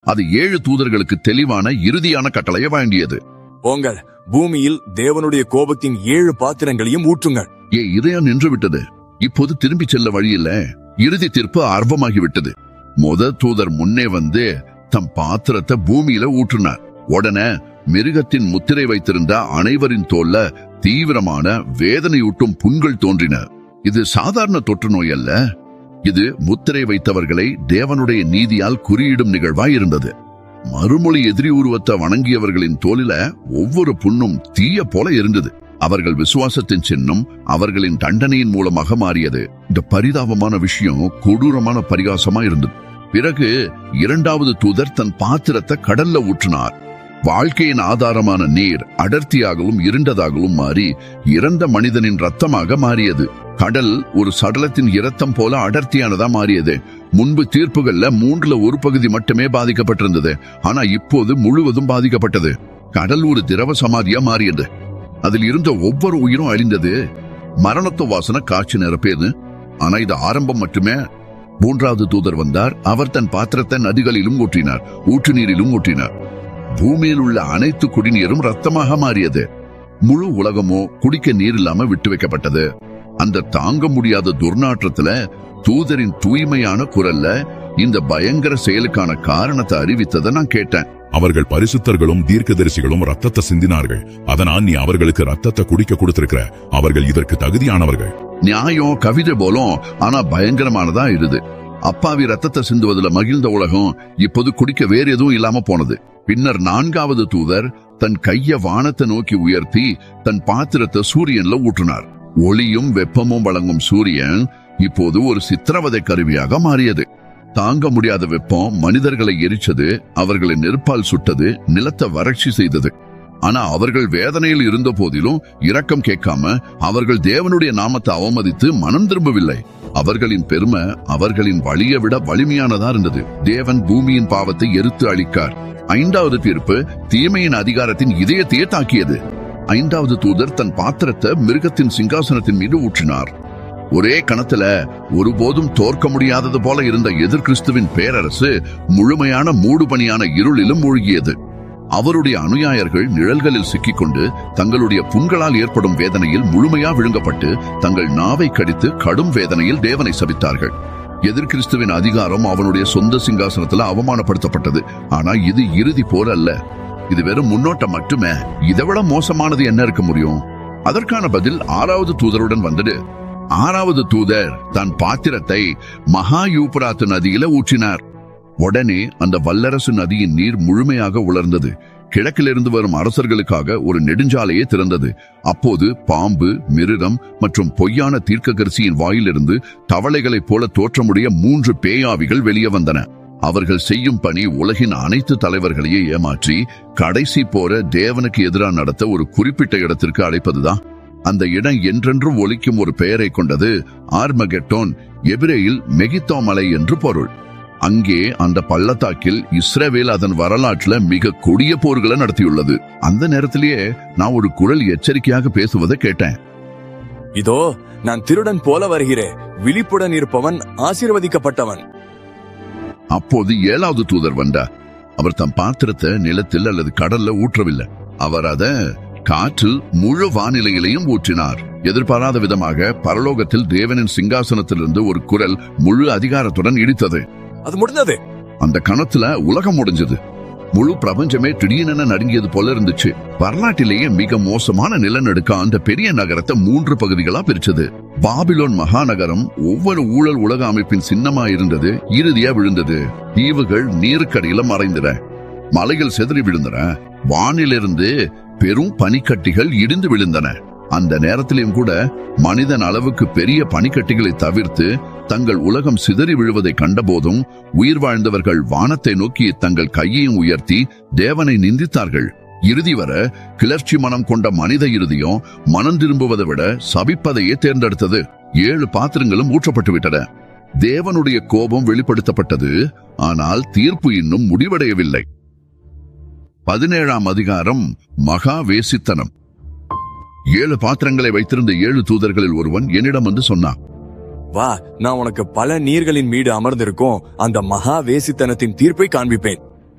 அது ஏழு தூதர்களுக்கு தெளிவான இறுதியான கட்டளையை வழங்கியது போங்கள் பூமியில் தேவனுடைய கோபத்தின் ஏழு பாத்திரங்களையும் ஊற்றுங்கள் ஏ இதயம் நின்று விட்டது இப்போது திரும்பி செல்ல வழியில்ல இறுதி தீர்ப்பு ஆர்வமாகிவிட்டது முத தூதர் முன்னே வந்து தம் பாத்திரத்தை பூமியில ஊற்றினார் உடனே மிருகத்தின் முத்திரை வைத்திருந்த அனைவரின் தோல்ல தீவிரமான வேதனையூட்டும் புண்கள் தோன்றின இது சாதாரண தொற்று நோய் அல்ல இது முத்திரை வைத்தவர்களை தேவனுடைய நீதியால் குறியிடும் நிகழ்வாய் இருந்தது மறுமொழி எதிரி உருவத்தை வணங்கியவர்களின் தோலில ஒவ்வொரு புண்ணும் தீய போல இருந்தது அவர்கள் விசுவாசத்தின் சின்னம் அவர்களின் தண்டனையின் மூலமாக மாறியது இந்த பரிதாபமான விஷயம் கொடூரமான பரிகாசமா இருந்தது பிறகு இரண்டாவது தூதர் தன் பாத்திரத்தை கடல்ல ஊற்றினார் வாழ்க்கையின் ஆதாரமான நீர் அடர்த்தியாகவும் இருண்டதாகவும் மாறி இறந்த மனிதனின் ரத்தமாக மாறியது கடல் ஒரு சடலத்தின் இரத்தம் போல அடர்த்தியானதா மாறியது முன்பு தீர்ப்புகள்ல மூன்றுல ஒரு பகுதி மட்டுமே பாதிக்கப்பட்டிருந்தது ஆனா இப்போது முழுவதும் பாதிக்கப்பட்டது கடல் ஒரு திரவ சமாதியா மாறியது அதில் இருந்த ஒவ்வொரு உயிரும் அழிந்தது மரணத்து வாசனை காட்சி நிரப்பியது ஆனா இது ஆரம்பம் மட்டுமே மூன்றாவது தூதர் வந்தார் அவர் தன் பாத்திரத்தை நதிகளிலும் ஊற்றினார் ஊற்று நீரிலும் ஊற்றினார் பூமியில் உள்ள அனைத்து குடிநீரும் ரத்தமாக மாறியது முழு உலகமோ குடிக்க நீர் இல்லாம விட்டு வைக்கப்பட்டது அந்த தாங்க முடியாத துர்நாற்றத்துல தூதரின் தூய்மையான குரல்ல இந்த பயங்கர செயலுக்கான காரணத்தை அறிவித்ததை நான் கேட்டேன் அவர்கள் பரிசுத்தர்களும் தீர்க்கதரிசிகளும் ரத்தத்தை சிந்தினார்கள் அதனால் நீ அவர்களுக்கு ரத்தத்தை குடிக்க கொடுத்திருக்கிற அவர்கள் இதற்கு தகுதியானவர்கள் நியாயம் கவிதை போலும் ஆனா பயங்கரமானதா இருது அப்பாவி ரத்தத்தை சிந்துவதுல மகிழ்ந்த உலகம் இப்போது குடிக்க வேறு எதுவும் இல்லாம போனது பின்னர் நான்காவது தூதர் தன் கைய வானத்தை நோக்கி உயர்த்தி தன் பாத்திரத்தை சூரியன்ல ஊற்றினார் ஒளியும் வெப்பமும் வழங்கும் சூரியன் இப்போது ஒரு சித்திரவதை கருவியாக மாறியது தாங்க முடியாத வெப்பம் மனிதர்களை எரிச்சது அவர்களை நெருப்பால் சுட்டது நிலத்தை வறட்சி செய்தது ஆனா அவர்கள் வேதனையில் இருந்த போதிலும் இரக்கம் கேட்காம அவர்கள் தேவனுடைய நாமத்தை அவமதித்து மனம் திரும்பவில்லை அவர்களின் பெருமை அவர்களின் வழியை விட வலிமையானதா இருந்தது தேவன் பூமியின் பாவத்தை எரித்து அழிக்கார் ஐந்தாவது தீர்ப்பு தீமையின் அதிகாரத்தின் இதயத்தையே தாக்கியது ஐந்தாவது தூதர் தன் பாத்திரத்தை மிருகத்தின் சிங்காசனத்தின் மீது ஊற்றினார் ஒரே கணத்துல ஒருபோதும் தோற்க முடியாதது போல இருந்த எதிர்கிறிஸ்துவின் பேரரசு முழுமையான மூடுபனியான இருளிலும் மூழ்கியது அவருடைய அனுயாயர்கள் நிழல்களில் சிக்கிக்கொண்டு தங்களுடைய புண்களால் ஏற்படும் வேதனையில் முழுமையா விழுங்கப்பட்டு தங்கள் நாவை கடித்து கடும் வேதனையில் தேவனை சபித்தார்கள் எதிர்கிறிஸ்துவின் அதிகாரம் அவனுடைய சொந்த சிங்காசனத்துல அவமானப்படுத்தப்பட்டது ஆனா இது இறுதி போர் அல்ல இது வெறும் முன்னோட்டம் மட்டுமே இதை விட மோசமானது என்ன இருக்க முடியும் அதற்கான பதில் ஆறாவது தூதருடன் வந்தது ஆறாவது தூதர் தன் பாத்திரத்தை மகா யூப்ராத்து நதியில ஊற்றினார் உடனே அந்த வல்லரசு நதியின் நீர் முழுமையாக உலர்ந்தது கிழக்கிலிருந்து வரும் அரசர்களுக்காக ஒரு நெடுஞ்சாலையே திறந்தது அப்போது பாம்பு மிருகம் மற்றும் பொய்யான தீர்க்கதரிசியின் வாயிலிருந்து தவளைகளைப் போல தோற்றமுடைய மூன்று பேயாவிகள் வெளியே வந்தன அவர்கள் செய்யும் பணி உலகின் அனைத்து தலைவர்களையே ஏமாற்றி கடைசி போற தேவனுக்கு எதிராக நடத்த ஒரு குறிப்பிட்ட இடத்திற்கு அழைப்பதுதான் அந்த இடம் என்றென்றும் ஒலிக்கும் ஒரு பெயரை கொண்டது ஆர்மகெட்டோன் எபிரேயில் மெகித்தோ மலை என்று பொருள் அங்கே அந்த பள்ளத்தாக்கில் இஸ்ரேவேல் அதன் வரலாற்றுல மிக கொடிய போர்களை நடத்தியுள்ளது அந்த நேரத்திலேயே நான் ஒரு குரல் எச்சரிக்கையாக பேசுவதை கேட்டேன் இதோ நான் திருடன் போல வருகிறேன் விழிப்புடன் இருப்பவன் ஆசீர்வதிக்கப்பட்டவன் அப்போது ஏழாவது தூதர் வந்தார் அவர் தம் பாத்திரத்தை நிலத்தில் அல்லது கடல்ல ஊற்றவில்லை அவர் அத காற்றில் முழு வானிலையிலையும் ஊற்றினார் எதிர்பாராத விதமாக பரலோகத்தில் தேவனின் சிங்காசனத்திலிருந்து ஒரு குரல் முழு அதிகாரத்துடன் இடித்தது அது முடிந்தது அந்த கணத்துல உலகம் முடிஞ்சது முழு பிரபஞ்சமே திடீரென நடுங்கியது போல இருந்துச்சு வரலாற்றிலேயே மிக மோசமான நிலநடுக்க அந்த பெரிய நகரத்தை மூன்று பகுதிகளா பிரிச்சது பாபிலோன் மகாநகரம் ஒவ்வொரு ஊழல் உலக அமைப்பின் சின்னமா இருந்தது இறுதியா விழுந்தது தீவுகள் நீருக்கடியில மறைந்தன மலைகள் செதறி விழுந்தன வானிலிருந்து பெரும் பனிக்கட்டிகள் இடிந்து விழுந்தன அந்த நேரத்திலும் கூட மனிதன் அளவுக்கு பெரிய பனிக்கட்டிகளை தவிர்த்து தங்கள் உலகம் சிதறி விழுவதை கண்டபோதும் உயிர் வாழ்ந்தவர்கள் வானத்தை நோக்கி தங்கள் கையையும் உயர்த்தி தேவனை நிந்தித்தார்கள் இறுதி வர கிளர்ச்சி மனம் கொண்ட மனித இறுதியும் மனம் திரும்புவதை விட சபிப்பதையே தேர்ந்தெடுத்தது ஏழு பாத்திரங்களும் ஊற்றப்பட்டு விட்டன தேவனுடைய கோபம் வெளிப்படுத்தப்பட்டது ஆனால் தீர்ப்பு இன்னும் முடிவடையவில்லை பதினேழாம் அதிகாரம் மகா வேசித்தனம் ஏழு பாத்திரங்களை வைத்திருந்த ஏழு தூதர்களில் ஒருவன் என்னிடம் வந்து சொன்னான் வா நான் உனக்கு பல நீர்களின் மீது அமர்ந்திருக்கும் அந்த மகா வேசித்தனத்தின் தீர்ப்பை காண்பிப்பேன்